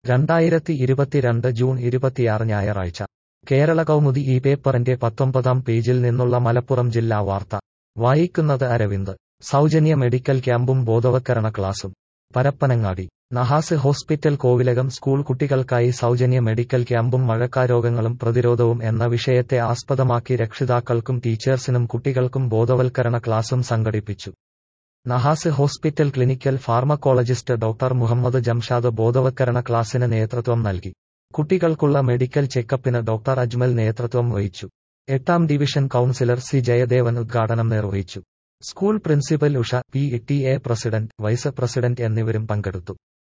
രണ്ടായിരത്തി ഇരുപത്തിരണ്ട് ജൂൺ ഇരുപത്തിയാറ് ഞായറാഴ്ച കേരള കൗമുദി ഈ പേപ്പറിന്റെ പത്തൊമ്പതാം പേജിൽ നിന്നുള്ള മലപ്പുറം ജില്ലാ വാർത്ത വായിക്കുന്നത് അരവിന്ദ് സൗജന്യ മെഡിക്കൽ ക്യാമ്പും ബോധവൽക്കരണ ക്ലാസും പരപ്പനങ്ങാടി നഹാസ് ഹോസ്പിറ്റൽ കോവിലകം സ്കൂൾ കുട്ടികൾക്കായി സൗജന്യ മെഡിക്കൽ ക്യാമ്പും മഴക്കാരോഗങ്ങളും പ്രതിരോധവും എന്ന വിഷയത്തെ ആസ്പദമാക്കി രക്ഷിതാക്കൾക്കും ടീച്ചേഴ്സിനും കുട്ടികൾക്കും ബോധവൽക്കരണ ക്ലാസും സംഘടിപ്പിച്ചു Nahas hospital clinical pharmacologist doctor Muhammad Jamshad ബോധവൽക്കരണ ക്ലാസിന് നേതൃത്വം നൽകി കുട്ടികൾക്കുള്ള മെഡിക്കൽ ചെക്കപ്പിന് ഡോക്ടർ അജ്മൽ നേതൃത്വം വഹിച്ചു എട്ടാം ഡിവിഷൻ കൌൺസിലർ സി ജയദേവൻ ഉദ്ഘാടനം നിർവഹിച്ചു school principal Usha P T A president vice president എന്നിവരും പങ്കെടുത്തു